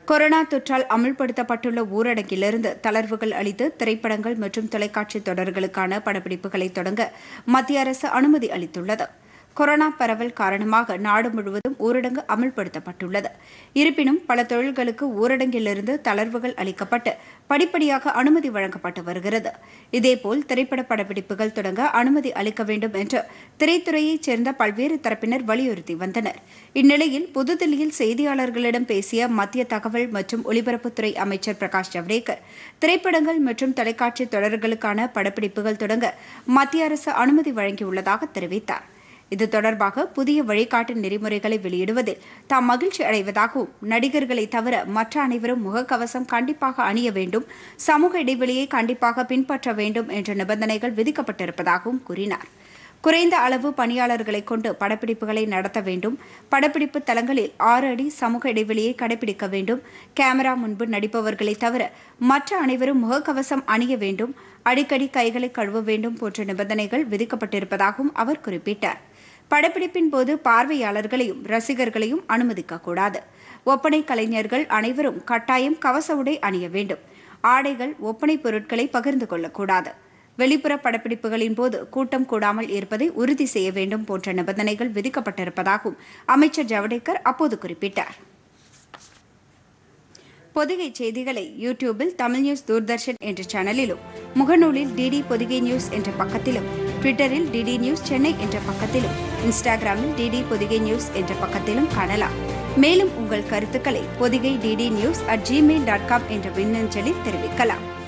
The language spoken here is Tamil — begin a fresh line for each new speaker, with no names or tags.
கொரோனா தொற்றால் அமல்படுத்தப்பட்டுள்ள ஊரடங்கிலிருந்து தளர்வுகள் அளித்து திரைப்படங்கள் மற்றும் தொலைக்காட்சி தொடர்களுக்கான படப்பிடிப்புகளை தொடங்க மத்திய அரசு அனுமதி அளித்துள்ளது கொரோனா பரவல் காரணமாக நாடு முழுவதும் ஊரடங்கு அமல்படுத்தப்பட்டுள்ளது இருப்பினும் பல தொழில்களுக்கு ஊரடங்கிலிருந்து தளர்வுகள் அளிக்கப்பட்டு படிப்படியாக அனுமதி வழங்கப்பட்டு வருகிறது இதேபோல் திரைப்பட படப்பிடிப்புகள் தொடங்க அனுமதி அளிக்க வேண்டும் என்று திரைத்துறையைச் சேர்ந்த பல்வேறு தரப்பினர் வலியுறுத்தி வந்தனர் இந்நிலையில் புதுதில்லியில் செய்தியாளர்களிடம் பேசிய மத்திய தகவல் மற்றும் ஒலிபரப்புத்துறை அமைச்சர் பிரகாஷ் ஜவடேகர் திரைப்படங்கள் மற்றும் தொலைக்காட்சி தொடர்களுக்கான படப்பிடிப்புகள் தொடங்க மத்திய அரசு அனுமதி வழங்கியுள்ளதாக தெரிவித்தார் இது தொடர்பாக புதிய வழிகாட்டு நெறிமுறைகளை வெளியிடுவதில் தாம் மகிழ்ச்சி அடைவதாகவும் நடிகர்களை தவிர மற்ற அனைவரும் முகக்கவசம் கண்டிப்பாக அணிய வேண்டும் சமூக இடைவெளியை கண்டிப்பாக பின்பற்ற வேண்டும் என்ற நிபந்தனைகள் விதிக்கப்பட்டிருப்பதாகவும் கூறினார் குறைந்த அளவு பணியாளர்களை கொண்டு படப்பிடிப்புகளை நடத்த வேண்டும் படப்பிடிப்பு தளங்களில் ஆறு அடி சமூக இடைவெளியை கடைபிடிக்க வேண்டும் கேமரா முன்பு நடிப்பவர்களை தவிர மற்ற அனைவரும் முகக்கவசம் அணிய வேண்டும் அடிக்கடி கைகளை கழுவ வேண்டும் போன்ற நிபந்தனைகள் விதிக்கப்பட்டிருப்பதாகவும் அவர் குறிப்பிட்டார் படப்பிடிப்பின் போது பார்வையாளர்களையும் ரசிகர்களையும் அனுமதிக்கக்கூடாது ஒப்பனை கலைஞர்கள் அனைவரும் கட்டாயம் கவச உடை அணிய வேண்டும் ஆடைகள் ஒப்பனை பொருட்களை பகிர்ந்து கொள்ளக்கூடாது வெளிப்புற படப்பிடிப்புகளின் போது கூட்டம் கூடாமல் இருப்பதை உறுதி செய்ய வேண்டும் போன்ற நிபந்தனைகள் விதிக்கப்பட்டிருப்பதாகவும் அமைச்சர் ஜவடேகர் அப்போது குறிப்பிட்டார் பொதிகை செய்திகளை யூடியூபில் தமிழ் நியூஸ் தூர்தர்ஷன் என்ற சேனலிலும் முகநூலில் டிடி பொதிகை நியூஸ் என்ற பக்கத்திலும் ட்விட்டரில் டிடி நியூஸ் சென்னை என்ற பக்கத்திலும் இன்ஸ்டாகிராமில் டிடி பொதிகை நியூஸ் என்ற பக்கத்திலும் காணலாம் மேலும் உங்கள் கருத்துக்களை Podhigai DD news at Gmail dot com என்ற மின்னஞ்சலில் தெரிவிக்கலாம்